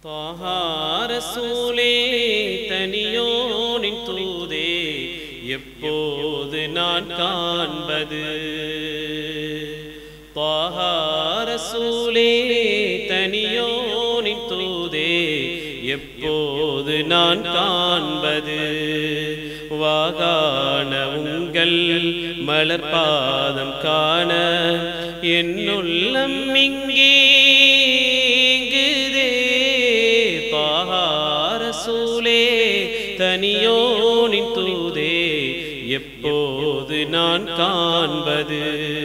தாஹாரசூலே தனியோனின் தூதே எப்போது நான் காண்பது தாஹாரசூலே தனியோனின் தூதே எப்போது நான் காண்பது வாகான உங்கள் மலர் பாதம் காண என்னுள்ளம் இங்கேங்குதே பாரசூலே தனியோனின் தூதே எப்போது நான் காண்பது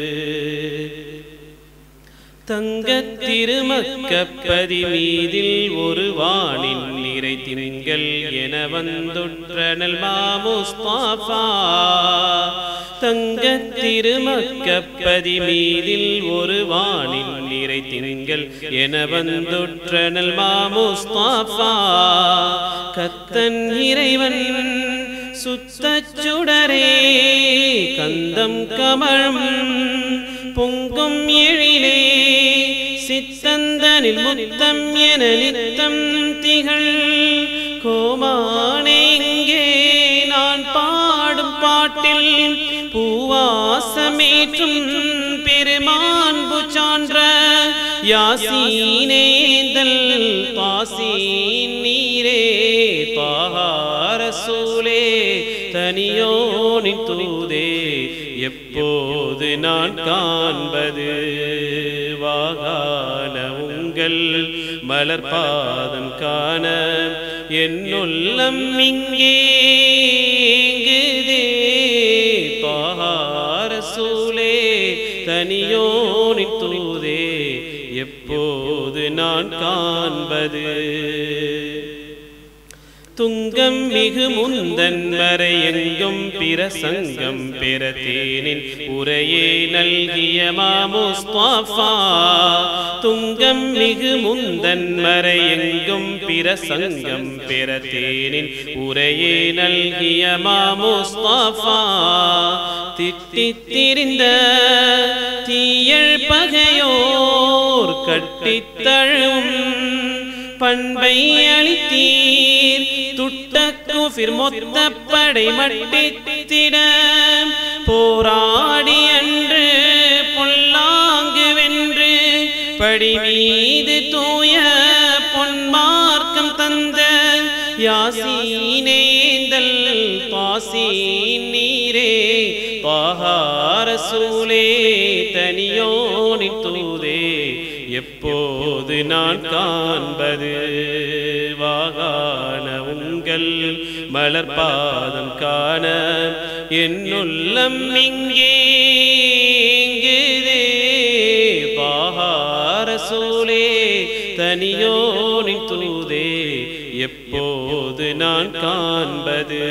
தங்கத் திருமக்கப்பதி மீதில் ஒரு வானின் நிறை திங்கள் என வந்துற்றனல் மாமுஸ்தாஃபா தங்கத் திருமக்கப்பதி மீதில் ஒரு வானின் நிறை திங்கள் என வந்துற்றனல் மாமுஸ்தாஃபா கத்தன் இறைவன் சுத்தச் சுடரே கந்தம் கமழும் பொங்கும் எழிலே சித்தந்தனில் முத்தம் என நித்தம் திகழ் கோமானே இங்கே நான் பாடும் பாட்டில் பூவாசமேற்றும் பெருமான்பு சான்ற யாசீனேந்தல் பாசீன் நீரே பாரசூலே தனியோனின் தூதே எப்போது நான் காண்பது வாகான உங்கள் மலர் பாதம் காண என்னுள்ளம் இங்கேங்குதே பாரசூலே தனியோனின் தூதே எப்போது நான் காண்பது துங்கம் மிகு முந்தன் வரை எங்கும் பிரசங்கம் பெறத்தேனின் உரையே நல்கிய மாமுஸ்தாஃபா துங்கம் மிகு முந்தன் வரை எங்கும் பிரசங்கம் பெறத்தேனின் உரையே நல்கிய மாமுஸ்தாஃபா திட்டித் திரிந்த தீயள் பகையோர் கட்டித் தழுவும் பண்பை அளித்தீர் துட்டக்கு ஃபிர் மொத்த படை மட்டித்திட போராடி அன்று பொல்லாங்கு வென்று படி மீது தூய பொன்மார்க்கம் தந்த யாசீனேந்தல் பாசீன் நீரே பாரசூலே தனியோனின் தூதே எப்போது நான் காண்பது வாகான உங்கள் மலர் பாதம் காண என்னுள்ளம் இங்கேங்குதே பாரசூலே தனியோனின் தூதே எப்போது நான் காண்பது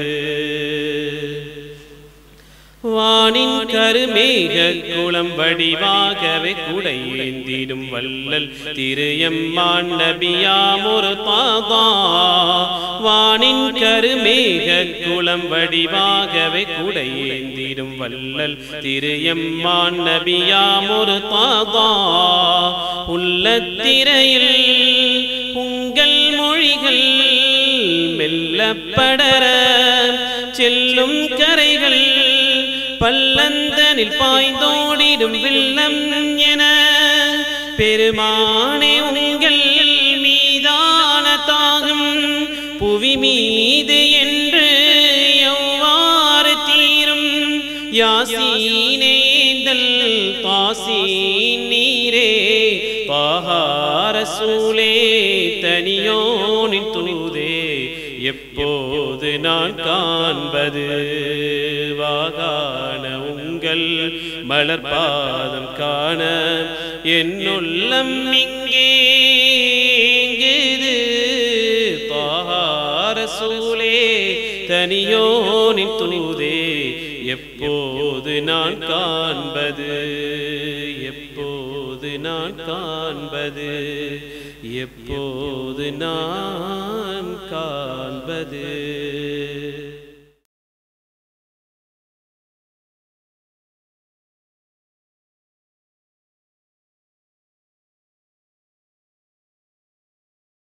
வானின் கருமேக குளம் வடிவாகவே குடையேந்திடும் வல்லல் திருயம்மான் நபியாமொரு பாதா வானின் கருமேக குளம் வடிவாகவே குடையேந்திடும் வல்லல் திருயம்மான் நபியாமொரு பாதா உள்ளத்திரையில் உங்கள் மொழிகள் மெல்லப்படர செல்லும் கரைகள் பல்லந்தனில் பாய்ந்தோடிடும் வெள்ளம் என பெருமானே உங்கள் மீதான தாகம் புவி மீது என்று எவ்வாறு தீரும் யாசீனேந்தல் பாசீன் நீரே பாரசூலே தனியோனின் தூதே எப்போது நான் காண்பது வாகான உங்கள் மலர் பாதம் காண என்னுள்ளம் இங்கேங்குது பாரசூலே தனியோனின் தூதே எப்போது நான் காண்பது எப்போது நான் காண்பது எப்போது நான் காண்பது